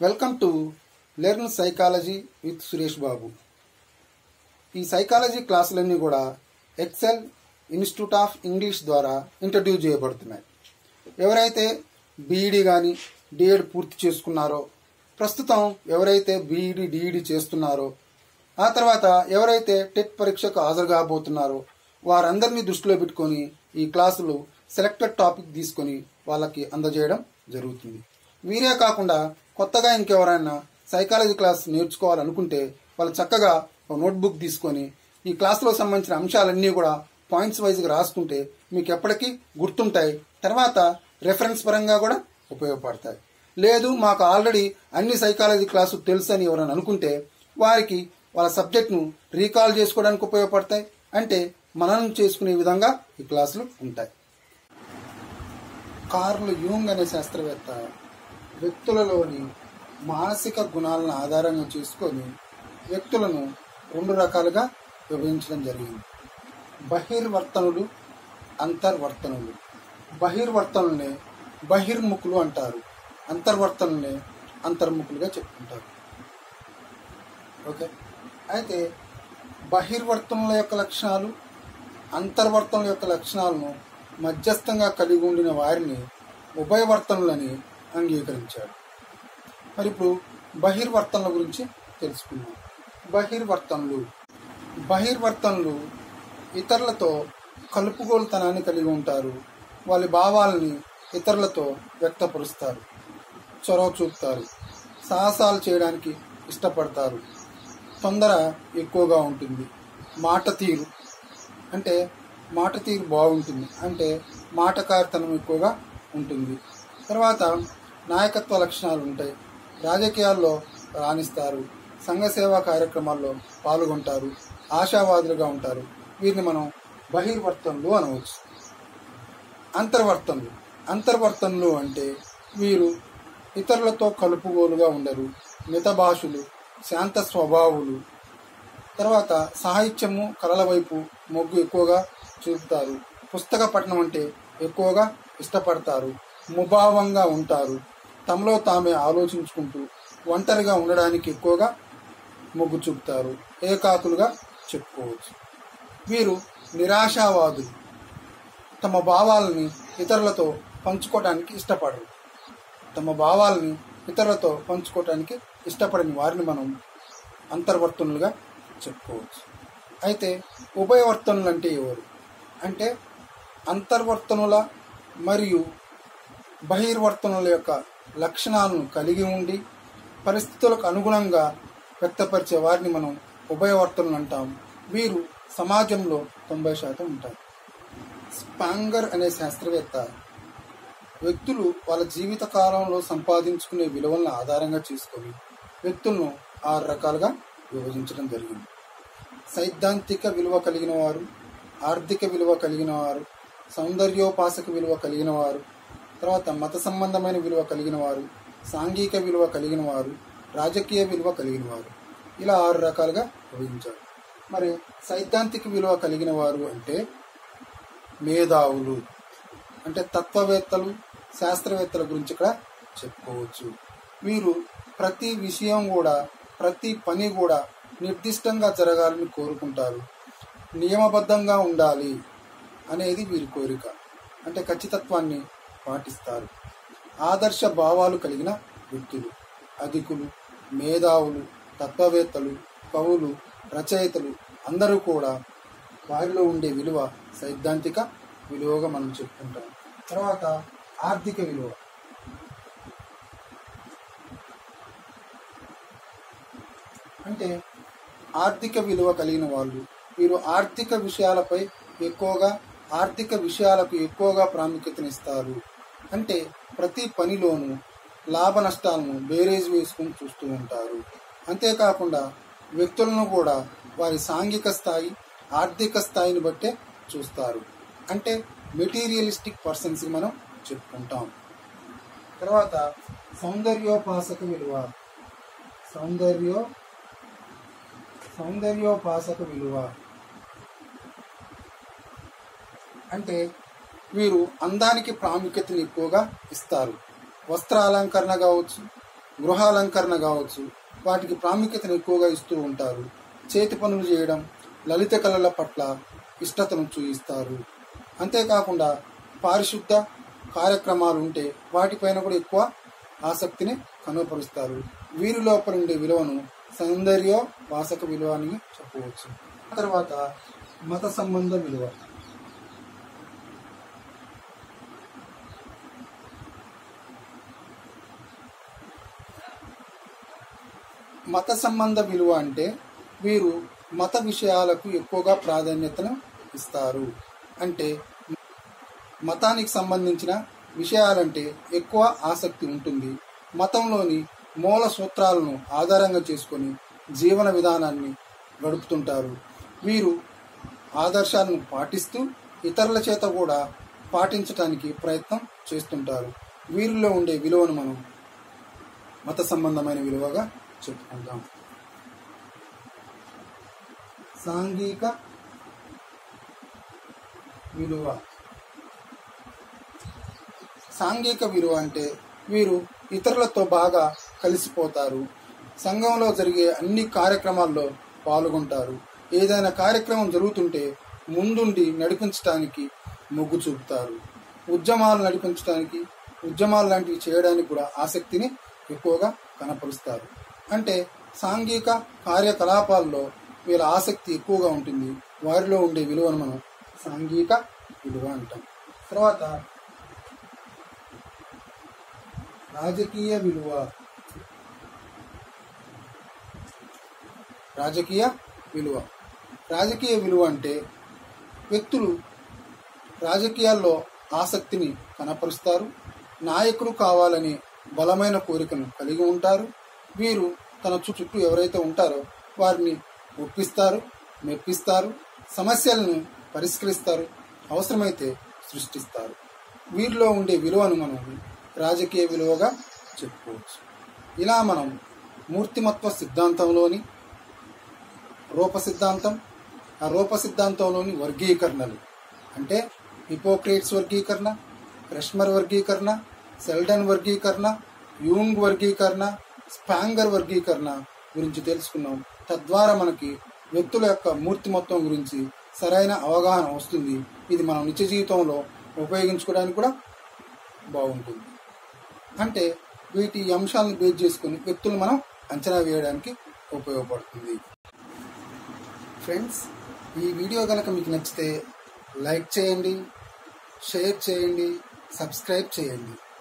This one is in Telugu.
welcome to learn psychology with Suresh Babu ఈ సైకాలజీ క్లాసులన్నీ కూడా ఎక్సెల్ ఇన్స్టిట్యూట్ ఆఫ్ ఇంగ్లీష్ ద్వారా ఇంట్రడ్యూస్ చేయబడుతున్నాయి ఎవరైతే బీఈడి కానీ డిఎడ్ పూర్తి చేసుకున్నారో ప్రస్తుతం ఎవరైతే బీఈడి డిఈడి చేస్తున్నారో ఆ తర్వాత ఎవరైతే టెట్ పరీక్షకు హాజరు కాబోతున్నారో వారందరినీ దృష్టిలో పెట్టుకొని ఈ క్లాసులు సెలెక్టెడ్ టాపిక్ తీసుకొని వాళ్ళకి అందజేయడం జరుగుతుంది వీరే కాకుండా కొత్తగా ఇంకెవరైనా సైకాలజీ క్లాస్ నేర్చుకోవాలనుకుంటే వాళ్ళు చక్కగా ఒక నోట్బుక్ తీసుకొని ఈ క్లాసులో సంబంధించిన అంశాలన్నీ కూడా పాయింట్స్ వైజ్గా రాసుకుంటే మీకు ఎప్పటికీ గుర్తుంటాయి తర్వాత రెఫరెన్స్ పరంగా కూడా ఉపయోగపడతాయి లేదు మాకు ఆల్రెడీ అన్ని సైకాలజీ క్లాసు తెలుసు అని ఎవరైనా అనుకుంటే వారికి వాళ్ళ సబ్జెక్ట్ను రీకాల్ చేసుకోవడానికి ఉపయోగపడతాయి అంటే మననం చేసుకునే విధంగా ఈ క్లాసులు ఉంటాయి కార్ల్ యూంగ్ అనే శాస్త్రవేత్త వ్యక్తులలోని మానసిక గుణాలను ఆధారంగా చేసుకొని వ్యక్తులను రెండు రకాలుగా విభజించడం జరిగింది బహిర్వర్తనులు అంతర్వర్తనులు బహిర్వర్తనులనే బహిర్ముఖులు అంటారు అంతర్వర్తనులనే అంతర్ముఖులుగా చెప్పుకుంటారు ఓకే అయితే బహిర్వర్తనుల యొక్క లక్షణాలు అంతర్వర్తనుల యొక్క లక్షణాలను మధ్యస్థంగా కలిగి ఉండిన వారిని ఉభయవర్తనులని అంగీకరించాడు మరి ఇప్పుడు బహిర్వర్తనల గురించి తెలుసుకుందాం బహిర్వర్తనలు బహిర్వర్తనలు ఇతరులతో కలుపుగోలుతనాన్ని కలిగి ఉంటారు వాళ్ళ భావాలని ఇతరులతో వ్యక్తపరుస్తారు చొరవ చూపుతారు సాహసాలు చేయడానికి ఇష్టపడతారు తొందర ఎక్కువగా ఉంటుంది మాట తీరు అంటే మాట తీరు బాగుంటుంది అంటే మాటకారితనం ఎక్కువగా ఉంటుంది తర్వాత నాయకత్వ లక్షణాలు ఉంటాయి రాజకీయాల్లో రాణిస్తారు సంఘ సేవా కార్యక్రమాల్లో పాల్గొంటారు ఆశావాదులుగా ఉంటారు వీరిని మనం బహిర్వర్తనలు అనవచ్చు అంతర్వర్తనలు అంతర్వర్తనలు అంటే వీరు ఇతరులతో కలుపుగోలుగా ఉండరు మితభాషులు శాంత స్వభావులు తర్వాత సాహిత్యము కళల వైపు మొగ్గు ఎక్కువగా చూపుతారు పుస్తక పఠనం అంటే ఎక్కువగా ఇష్టపడతారు ముభావంగా ఉంటారు తమలో తామే ఆలోచించుకుంటూ ఒంటరిగా ఉండడానికి ఎక్కువగా మొగ్గు చూపుతారు ఏకాకులుగా చెప్పుకోవచ్చు వీరు నిరాశావాదులు తమ భావాలని ఇతరులతో పంచుకోవడానికి ఇష్టపడరు తమ భావాలని ఇతరులతో పంచుకోవడానికి ఇష్టపడని వారిని మనం అంతర్వర్తనులుగా చెప్పుకోవచ్చు అయితే ఉభయవర్తనులు అంటే ఎవరు అంటే అంతర్వర్తనుల మరియు బహిర్వర్తనుల యొక్క లక్షణాలను కలిగి ఉండి పరిస్థితులకు అనుగుణంగా వ్యక్తపరిచే వారిని మనం ఉభయవర్తనులు అంటాం వీరు సమాజంలో తొంభై శాతం ఉంటారు స్పాంగర్ అనే శాస్త్రవేత్త వ్యక్తులు వాళ్ళ జీవిత కాలంలో సంపాదించుకునే విలువలను ఆధారంగా చేసుకొని వ్యక్తులను ఆరు రకాలుగా విభజించడం జరిగింది సైద్ధాంతిక విలువ కలిగిన వారు ఆర్థిక విలువ కలిగిన వారు సౌందర్యోపాసక విలువ కలిగిన వారు తర్వాత మత సంబంధమైన విలువ కలిగిన వారు సాంఘిక విలువ కలిగిన వారు రాజకీయ విలువ కలిగిన వారు ఇలా ఆరు రకాలుగా విభజించారు మరి సైద్ధాంతిక విలువ కలిగిన వారు అంటే మేధావులు అంటే తత్వవేత్తలు శాస్త్రవేత్తల గురించి ఇక్కడ చెప్పుకోవచ్చు వీరు ప్రతి విషయం కూడా ప్రతి పని కూడా నిర్దిష్టంగా జరగాలని కోరుకుంటారు నియమబద్ధంగా ఉండాలి అనేది వీరి కోరిక అంటే ఖచ్చితత్వాన్ని పాటిస్తారు ఆదర్శ భావాలు కలిగిన వ్యక్తులు అధికులు మేధావులు తత్వవేత్తలు కవులు రచయితలు అందరూ కూడా వారిలో ఉండే విలువ సైద్ధాంతిక విలువగా మనం చెప్పుకుంటాం తర్వాత ఆర్థిక విలువ అంటే ఆర్థిక విలువ కలిగిన వాళ్ళు వీరు ఆర్థిక విషయాలపై ఎక్కువగా ఆర్థిక విషయాలకు ఎక్కువగా ప్రాముఖ్యతనిస్తారు అంటే ప్రతి పనిలోనూ లాభ నష్టాలను బేరేజ్ వేసుకుని చూస్తూ ఉంటారు అంతేకాకుండా వ్యక్తులను కూడా వారి సాంఘిక స్థాయి ఆర్థిక స్థాయిని బట్టే చూస్తారు అంటే మెటీరియలిస్టిక్ పర్సన్స్ మనం చెప్పుకుంటాం తర్వాత సౌందర్యోపాసక విలువ సౌందర్యో సౌందర్యోపాసక విలువ అంటే వీరు అందానికి ప్రాముఖ్యతను ఎక్కువగా ఇస్తారు వస్త్ర అలంకరణ కావచ్చు గృహాలంకరణ కావచ్చు వాటికి ప్రాముఖ్యతను ఎక్కువగా ఇస్తూ ఉంటారు చేతి పనులు చేయడం లలిత కళల పట్ల ఇష్టతను చూయిస్తారు అంతేకాకుండా పారిశుద్ధ కార్యక్రమాలు ఉంటే వాటిపైన కూడా ఎక్కువ ఆసక్తిని కనుపరుస్తారు వీరి లోపల ఉండే విలువను సౌందర్య వాసక విలువ అని చెప్పవచ్చు తర్వాత మత సంబంధ విలువ మత సంబంధ విలువ అంటే వీరు మత విషయాలకు ఎక్కువగా ప్రాధాన్యతను ఇస్తారు అంటే మతానికి సంబంధించిన విషయాలంటే ఎక్కువ ఆసక్తి ఉంటుంది మతంలోని మూల సూత్రాలను ఆధారంగా చేసుకొని జీవన విధానాన్ని గడుపుతుంటారు వీరు ఆదర్శాలను పాటిస్తూ ఇతరుల చేత కూడా పాటించటానికి ప్రయత్నం చేస్తుంటారు వీరిలో ఉండే విలువను మనం మత సంబంధమైన విలువగా చెప్పుకుంటాం సాంఘిక విలువ సాంఘిక విలువ అంటే వీరు ఇతరులతో బాగా కలిసిపోతారు సంఘంలో జరిగే అన్ని కార్యక్రమాల్లో పాల్గొంటారు ఏదైనా కార్యక్రమం జరుగుతుంటే ముందుండి నడిపించడానికి మొగ్గు చూపుతారు ఉద్యమాలు నడిపించడానికి ఉద్యమాలు లాంటివి చేయడానికి కూడా ఆసక్తిని ఎక్కువగా కనపరుస్తారు అంటే సాంఘిక కార్యకలాపాల్లో వీళ్ళ ఆసక్తి ఎక్కువగా ఉంటుంది వారిలో ఉండే విలువను మనం సాంఘిక విలువ అంటాం తర్వాత రాజకీయ విలువ రాజకీయ విలువ రాజకీయ విలువ అంటే వ్యక్తులు రాజకీయాల్లో ఆసక్తిని కనపరుస్తారు నాయకుడు కావాలని బలమైన కోరికను కలిగి ఉంటారు వీరు తన చుట్టూ ఎవరైతే ఉంటారో వారిని ఒప్పిస్తారు మెప్పిస్తారు సమస్యలను పరిష్కరిస్తారు అవసరమైతే సృష్టిస్తారు వీరిలో ఉండే విలువను మనం రాజకీయ విలువగా చెప్పుకోవచ్చు ఇలా మనం మూర్తిమత్వ సిద్ధాంతంలోని రూప సిద్ధాంతం ఆ రూప సిద్ధాంతంలోని వర్గీకరణలు అంటే హిపోక్రేట్స్ వర్గీకరణ క్రెష్మర్ వర్గీకరణ సెల్డన్ వర్గీకరణ యూంగ్ వర్గీకరణ స్పాంగర్ వర్గీకరణ గురించి తెలుసుకున్నాం తద్వారా మనకి వ్యక్తుల యొక్క మూర్తిమత్వం గురించి సరైన అవగాహన వస్తుంది ఇది మనం నిత్య జీవితంలో ఉపయోగించుకోవడానికి కూడా బాగుంటుంది అంటే వీటి అంశాలను బేస్ చేసుకుని వ్యక్తులు మనం అంచనా వేయడానికి ఉపయోగపడుతుంది ఫ్రెండ్స్ ఈ వీడియో కనుక మీకు నచ్చితే లైక్ చేయండి షేర్ చేయండి సబ్స్క్రైబ్ చేయండి